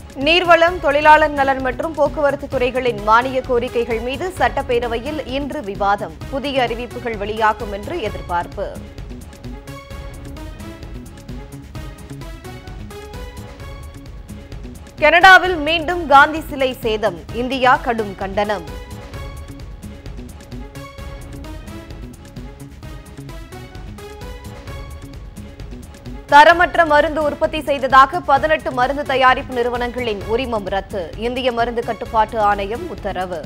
நீர்வளம் தொழிலாளர் நலன் மற்றும் போக்குவரத்து துறைகளின் மானிய கோரிக்கைகள் மீது சட்டப்பேரவையில் இன்று விவாதம் புதிய அறிவிப்புகள் வெளியாகும் என்று எதிர்பார்ப்பு கனடாவில் மீண்டும் காந்தி சிலை சேதம் இந்தியா கடும் கண்டனம் தரமற்ற மருந்து உற்பத்தி செய்ததாக பதினெட்டு மருந்து தயாரிப்பு நிறுவனங்களின் உரிமம் ரத்து இந்திய மருந்து கட்டுப்பாட்டு ஆணையம் உத்தரவு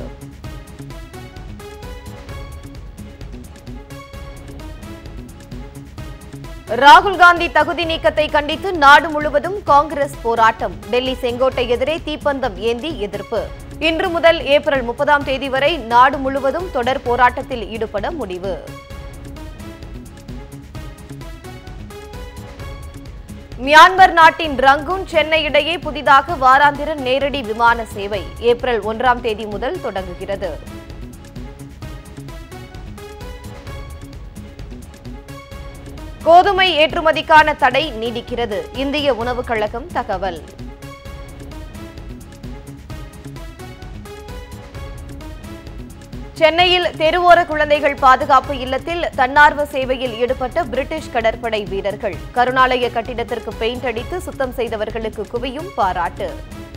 ராகுல் காந்தி தகுதி நீக்கத்தை கண்டித்து நாடு முழுவதும் காங்கிரஸ் போராட்டம் டெல்லி செங்கோட்டை எதிரே தீப்பந்தம் ஏந்தி எதிர்ப்பு இன்று முதல் ஏப்ரல் முப்பதாம் தேதி வரை நாடு முழுவதும் தொடர் போராட்டத்தில் ஈடுபட முடிவு மியான்மர் நாட்டின் ரங்கூன் சென்னை இடையே புதிதாக வாராந்திர நேரடி விமான சேவை ஏப்ரல் ஒன்றாம் தேதி முதல் தொடங்குகிறது கோதுமை ஏற்றுமதிக்கான தடை நீடிக்கிறது இந்திய உணவுக் கழகம் தகவல் சென்னையில் தெருவோர குழந்தைகள் பாதுகாப்பு இல்லத்தில் தன்னார்வ சேவையில் ஈடுபட்ட பிரிட்டிஷ் கடற்படை வீரர்கள் கருணாலய கட்டிடத்திற்கு பெயிண்ட் அடித்து சுத்தம் செய்தவர்களுக்கு குவியும் பாராட்டு